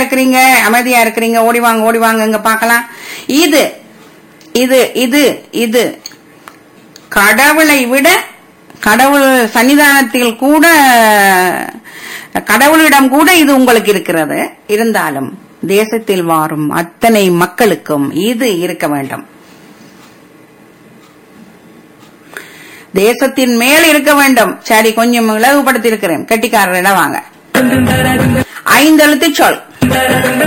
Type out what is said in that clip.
இருக்கிறீங்க அமைதியா இருக்கிறீங்க ஓடி வாங்க ஓடி வாங்க இங்க பார்க்கலாம் இது இது இது இது கடவுளை விட கடவுள் சன்னிதானத்தில் கூட கடவுளிடம் கூட இது உங்களுக்கு இருக்கிறது இருந்தாலும் தேசத்தில் வாரும் அத்தனை மக்களுக்கும் இது இருக்க வேண்டும் தேசத்தின் மேல் இருக்க வேண்டும் சரி கொஞ்சம் இலகுபடுத்தி இருக்கிறேன் கெட்டிக்காரரிடம் வாங்க ஐந்தெழுத்து சொல்